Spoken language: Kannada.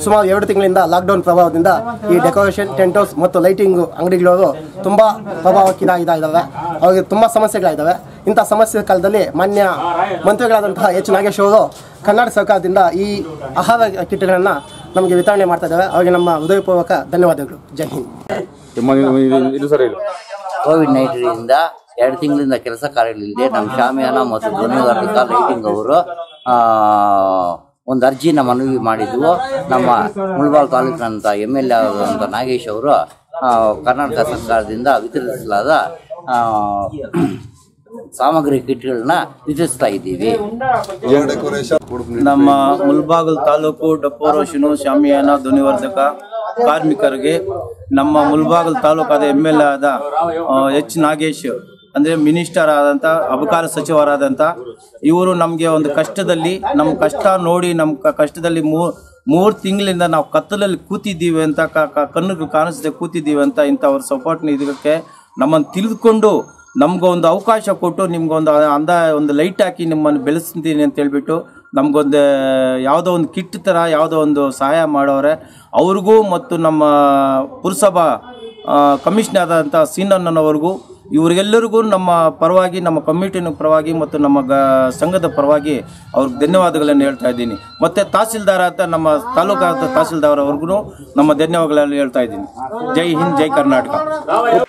ಸುಮಾರು ಎರಡು ತಿಂಗಳಿಂದ ಲಾಕ್ಡೌನ್ ಪ್ರಭಾವದಿಂದ ಈ ಡೆಕೋರೇಷನ್ ಟೆಂಟ್ ಹೌಸ್ ಮತ್ತು ಲೈಟಿಂಗ್ ಅಂಗಡಿಗಳು ತುಂಬ ಪ್ರಭಾವಕ್ಕಿದಾಗಿದ್ದಾವೆ ಅವರಿಗೆ ತುಂಬ ಸಮಸ್ಯೆಗಳಿದ್ದಾವೆ ಇಂಥ ಸಮಸ್ಯೆ ಕಾಲದಲ್ಲಿ ಮಾನ್ಯ ಮಂತ್ರಿಗಳಾದಂತಹ ಎಚ್ ನಾಗೇಶ್ ಅವರು ಕರ್ನಾಟಕ ಸರ್ಕಾರದಿಂದ ಈ ಆಹಾರ ಕಿಟ್ಗಳನ್ನು ನಮಗೆ ವಿತರಣೆ ಮಾಡ್ತಾ ಇದ್ದಾವೆ ಅವರಿಗೆ ನಮ್ಮ ಹೃದಯಪೂರ್ವಕ ಧನ್ಯವಾದಗಳು ಜೈ ಹಿಂದ್ ಇದು ಸರ್ ಹೇಳಿ ಕೋವಿಡ್ ನೈನ್ಟೀನಿಂದ ಎರಡು ತಿಂಗಳಿಂದ ಕೆಲಸ ಕಾರ್ಯಗಳಿಲ್ಲದೆ ನಮ್ಮ ಶಾಮಿಯಾನ ಮತ್ತು ಧ್ವನಿವರ್ಧಕ ಲೈಟಿಂಗ್ ಅವರು ಆ, ಒಂದು ಅರ್ಜಿನ ಮನವಿ ಮಾಡಿದ್ವು ನಮ್ಮ ಮುಳಬಾಲ್ ತಾಲೂಕಿನಂತ ಎಮ್ ಎಲ್ ಎ ಆದಂಥ ನಾಗೇಶ್ ಅವರು ಆ, ಕರ್ನಾಟಕ ಸರ್ಕಾರದಿಂದ ವಿತರಿಸಲಾದ ಆ, ಸಾಮಗ್ರಿ ಕಿಟ್ಗಳನ್ನ ವಿತರಿಸ್ತಾ ಇದ್ದೀವಿ ನಮ್ಮ ಮುಲ್ಬಾಗಲ್ ತಾಲೂಕು ಡಪ್ಪೋರೋಶನು ಶಾಮಿಯಾನ ಧ್ವನಿವರ್ಧಕ ಕಾರ್ಮಿಕರಿಗೆ ನಮ್ಮ ಮುಲ್ಬಾಗಲ್ ತಾಲೂಕಾದ ಎಮ್ ಎಲ್ ಎ ಆದ ಆ, ಎಚ್ ನಾಗೇಶ್ ಅಂದರೆ ಮಿನಿಸ್ಟರ್ ಆದಂಥ ಅಬಕಾರ ಸಚಿವರಾದಂಥ ಇವರು ನಮಗೆ ಒಂದು ಕಷ್ಟದಲ್ಲಿ ನಮ್ಮ ಕಷ್ಟ ನೋಡಿ ನಮ್ಮ ಕ- ಕಷ್ಟದಲ್ಲಿ ಮೂ ಮೂರು ತಿಂಗಳಿಂದ ನಾವು ಕತ್ತಲಲ್ಲಿ ಕೂತಿದ್ದೀವಿ ಅಂತ ಕ- ಕ- ಕಣ್ಣಿಗೆ ಕಾಣಿಸದೆ ಕೂತಿದ್ದೀವಿ ಅಂತ ಇಂಥವ್ರ ಸಪೋರ್ಟ್ನ ಇದಕ್ಕೆ ನಮ್ಮನ್ನು ತಿಳಿದುಕೊಂಡು ನಮ್ಗೊಂದು ಅವಕಾಶ ಕೊಟ್ಟು ನಿಮ್ಗೊಂದು ಅಂದ ಒಂದು ಲೈಟ್ ಹಾಕಿ ನಿಮ್ಮನ್ನು ಬೆಳೆಸ್ತೀನಿ ಅಂತ ಹೇಳ್ಬಿಟ್ಟು ನಮಗೊಂದು ಯಾವುದೋ ಒಂದು ಕಿಟ್ ಥರ ಯಾವುದೋ ಒಂದು ಸಹಾಯ ಮಾಡೋರೆ ಅವ್ರಿಗೂ ಮತ್ತು ನಮ್ಮ ಪುರಸಭಾ ಕಮಿಷನರ್ ಆದಂಥ ಸೀನಣ್ಣನವ್ರಿಗೂ ಇವರಿಗೆಲ್ಲರಿಗೂ ನಮ್ಮ ಪರವಾಗಿ ನಮ್ಮ ಕಮಿಟಿನ ಪರವಾಗಿ ಮತ್ತು ನಮ್ಮ ಗ ಸಂಘದ ಪರವಾಗಿ ಅವ್ರಿಗೆ ಧನ್ಯವಾದಗಳನ್ನು ಹೇಳ್ತಾ ಇದ್ದೀನಿ ಮತ್ತು ತಹಸೀಲ್ದಾರ್ ಅಂತ ನಮ್ಮ ತಾಲೂಕಾದ ತಹಸೀಲ್ದಾರ್ ಅವ್ರಿಗೂ ನಮ್ಮ ಧನ್ಯವಾದಗಳನ್ನು ಹೇಳ್ತಾ ಇದ್ದೀನಿ ಜೈ ಹಿಂದ್ ಜೈ ಕರ್ನಾಟಕ